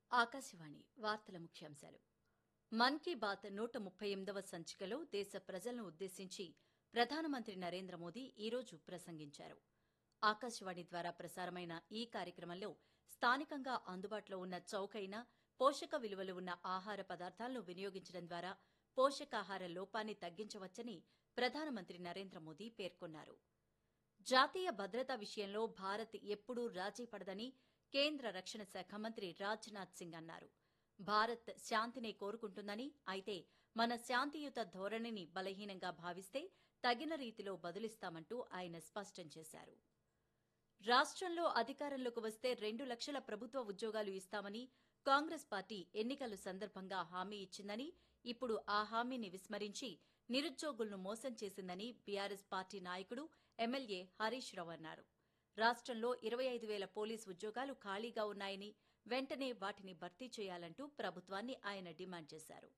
ఆకాశవాణి వార్తల ముఖ్యాంశాలు మన్ కీ బాత్ నూట ముప్పై ఎనిమిదవ సంచికలో దేశ ప్రజలను ఉద్దేశించి ప్రధానమంత్రి నరేంద్ర మోదీ ఈరోజు ప్రసంగించారు ఆకాశవాణి ద్వారా ప్రసారమైన ఈ కార్యక్రమంలో స్థానికంగా అందుబాటులో ఉన్న చౌకైన పోషక విలువలు ఉన్న ఆహార పదార్థాలను వినియోగించడం ద్వారా పోషకాహార లోపాన్ని తగ్గించవచ్చని ప్రధానమంత్రి నరేంద్ర మోదీ పేర్కొన్నారు జాతీయ భద్రత విషయంలో భారత్ ఎప్పుడూ రాజీ పడదని కేంద్ర రక్షణ శాఖ మంత్రి రాజ్నాథ్ సింగ్ అన్నారు భారత్ శాంతినే కోరుకుంటుందని అయితే మన శాంతియుత ధోరణిని బలహీనంగా భావిస్తే తగిన రీతిలో బదులిస్తామంటూ ఆయన స్పష్టం చేశారు రాష్ట్రంలో అధికారంలోకి వస్తే రెండు లక్షల ప్రభుత్వ ఉద్యోగాలు ఇస్తామని కాంగ్రెస్ పార్టీ ఎన్నికల సందర్భంగా హామీ ఇచ్చిందని ఇప్పుడు ఆ హామీని విస్మరించి నిరుద్యోగులను మోసం చేసిందని బీఆర్ఎస్ పార్టీ నాయకుడు ఎమ్మెల్యే హరీష్ రావు అన్నారు రాష్ట్రంలో ఇరవై ఐదు వేల పోలీసు ఉద్యోగాలు ఖాళీగా ఉన్నాయని వెంటనే వాటిని భర్తీ చేయాలంటూ ప్రభుత్వాన్ని ఆయన డిమాండ్ చేశారు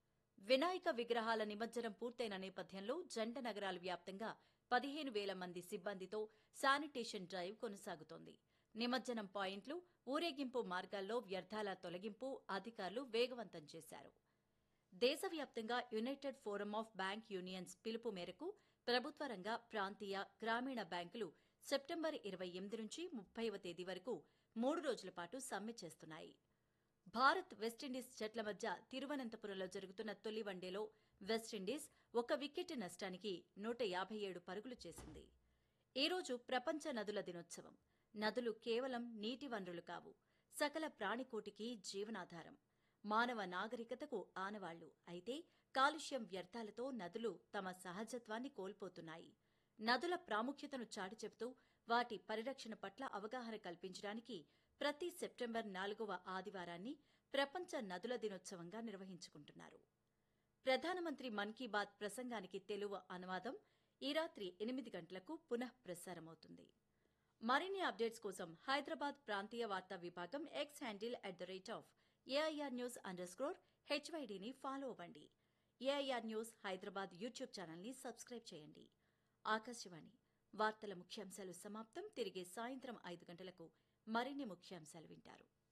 వినాయక విగ్రహాల నిమజ్జనం పూర్తయిన నేపథ్యంలో జంట నగరాల వ్యాప్తంగా పదిహేను వేల మంది సిబ్బందితో శానిటేషన్ డ్రైవ్ కొనసాగుతోంది నిమజ్జనం పాయింట్లు ఊరేగింపు మార్గాల్లో వ్యర్థాల తొలగింపు అధికారులు వేగవంతం చేశారు దేశవ్యాప్తంగా United Forum of Bank Unions పిలుపు మేరకు ప్రభుత్వ రంగ ప్రాంతీయ గ్రామీణ బ్యాంకులు సెప్టెంబర్ ఇరవై ఎనిమిది నుంచి ముప్పైవ తేదీ వరకు మూడు రోజుల పాటు సమ్మె చేస్తున్నాయి భారత్ వెస్టిండీస్ జట్ల మధ్య తిరువనంతపురంలో జరుగుతున్న తొలి వన్డేలో వెస్టిండీస్ ఒక వికెట్ నష్టానికి నూట యాభై ఏడు పరుగులు చేసింది ఈ రోజు ప్రపంచ నదుల దినోత్సవం నదులు కేవలం నీటి వనరులు కావు సకల ప్రాణికోటికి జీవనాధారం మానవ నాగరికతకు ఆనవాళ్లు అయితే కాలుష్యం వ్యర్థాలతో నదులు తమ సహజత్వాన్ని కోల్పోతున్నాయి నదుల ప్రాముఖ్యతను చాటి చెబుతూ వాటి పరిరక్షణ పట్ల అవగాహన కల్పించడానికి ప్రతి సెప్టెంబర్ నాలుగవ ఆదివారాన్ని ప్రపంచ నదుల దినోత్సవంగా నిర్వహించుకుంటున్నారు ప్రధానమంత్రి మన్ కీ బాత్ ప్రసంగానికి తెలుగు అనువాదం ఈ రాత్రి ఎనిమిది గంటలకు పునః ప్రసారమవుతుంది మరిన్ని అప్డేట్స్ కోసం హైదరాబాద్ ప్రాంతీయ వార్తా విభాగం X handle at the rate of AIR news underscore హెచ్వైడీని ఫాలో అవ్వండి ఏఐఆర్ న్యూస్ హైదరాబాద్ యూట్యూబ్ ఛానల్ని సబ్స్క్రైబ్ చేయండి ఆకాశవాణి వార్తల ముఖ్యాంశాలు సమాప్తం తిరిగి సాయంత్రం ఐదు గంటలకు మరిన్ని ముఖ్యాంశాలు వింటారు